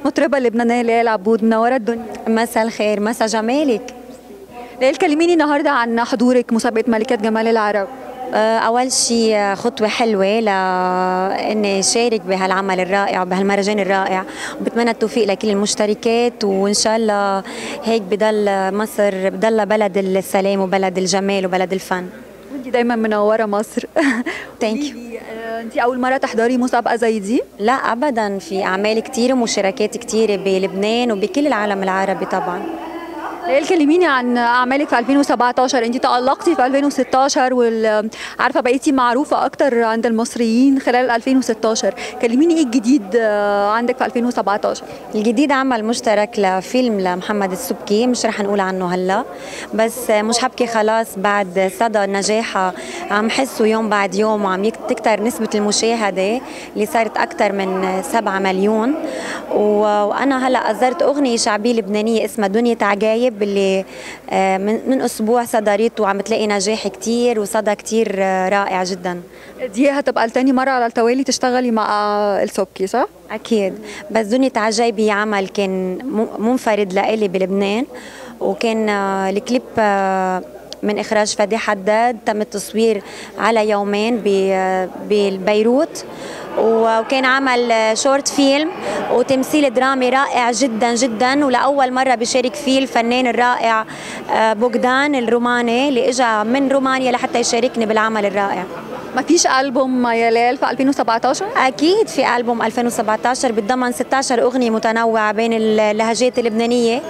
المطربة اللبنانية ليال عبود منورة الدنيا مساء الخير مساء جمالك ليال كلميني النهاردة عن حضورك مسابقة ملكات جمال العرب آه، أول شيء خطوة حلوة لإني شارك بهالعمل الرائع وبهالمهرجان الرائع وبتمنى التوفيق لكل المشتركات وإن شاء الله هيك بضل مصر بضل بلد السلام وبلد الجمال وبلد الفن وانت دايما منورة مصر ثانك يو انت أول مرة تحضري مسابقة زي دي؟ لا أبدا في أعمال كتير ومشاركات كتيرة بلبنان وبكل العالم العربي طبعا ليال كلميني عن اعمالك في 2017 انت تالقتي في 2016 وعارفه بقيتي معروفه اكتر عند المصريين خلال 2016 كلميني ايه الجديد آه، عندك في 2017 الجديد عمل مشترك لفيلم لمحمد السبكي مش رح نقول عنه هلا بس مش حبكي خلاص بعد صدى نجاحها عم حسه يوم بعد يوم وعم يك- تكتر نسبة المشاهدة اللي صارت أكثر من 7 مليون و- وأنا هلا أصدرت أغنية شعبية لبنانية اسمها دنيا عجايب اللي آه، من من أسبوع صدرت وعم تلاقي نجاح كتير وصدى كتير آه، رائع جدا دي هتبقى التاني مره على التوالي تشتغلي مع السبكي صح؟ أكيد بس دنيا عجايبي عمل كان م- منفرد لإلي بلبنان وكان آه، الكليب آه، من إخراج فادي حداد تم التصوير على يومين ب- آه، ببيروت وكان عمل آه، شورت فيلم وتمثيل درامي رائع جدا جدا ولأول مرة بيشارك فيه الفنان الرائع آه، بوغدان الروماني اللي اجى من رومانيا لحتى يشاركني بالعمل الرائع ما فيش البوم يا ليال في 2017 أكيد في ألبوم 2017 بتضمن 16 أغنية متنوعة بين اللهجات اللبنانية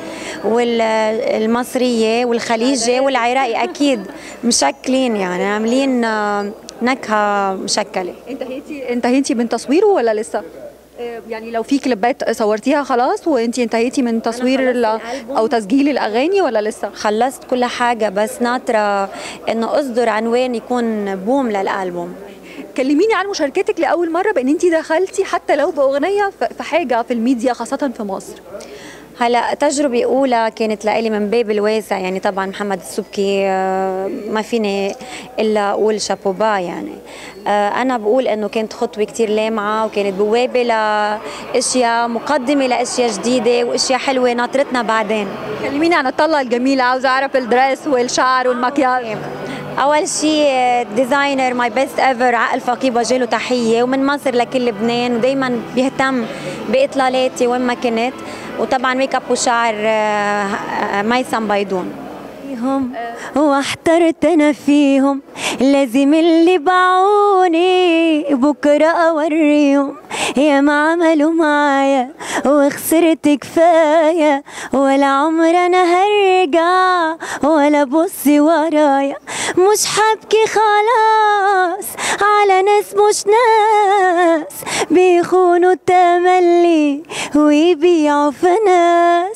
والمصرية والخليجية والعراقي أكيد مشكلين يعني عاملين آه، نكهة مشكلة انتهيتي انتهيتي من تصويره ولا لسه؟ آه، يعني لو في كليبات صورتيها خلاص وانت انتهيتي من تصوير خلصت ال- الألبوم. او تسجيل الاغاني ولا لسه؟ خلصت كل حاجة بس ناطرة إنه أصدر عنوان يكون بوم للألبوم كلميني عن مشاركتك لاول مره بان انت دخلتي حتى لو باغنيه ف- في حاجه في الميديا خاصه في مصر هلا تجربة أولى كانت لإلي من باب الواسع يعني طبعا محمد السبكي آه، ما فيني إلا أقول شابوبا يعني آه، أنا بقول إنه كانت خطوة كتير لامعة وكانت بوابة لأشياء مقدمة لأشياء جديدة وأشياء حلوة ناطرتنا بعدين كلميني عن الطلة الجميلة عاوزة أعرف الدريس والشعر والمكياج اول شيء ديزاينر ماي بيست ايفر عقل فقيه بوجه له تحيه ومن مصر لكل لبنان ودائما بيهتم باطلالاتي وين ما كنت وطبعا ميك اب وشعر آه، آه، ميسم بيضون فيهم واحترت انا فيهم لازم اللي باعوني بكره اوريهم يا ما عملوا معايا وخسرت كفايه ولا عمر انا هرجع ولا بصي ورايا مش حبكي خلاص على ناس مش ناس بيخونوا التملي ويبيعوا في ناس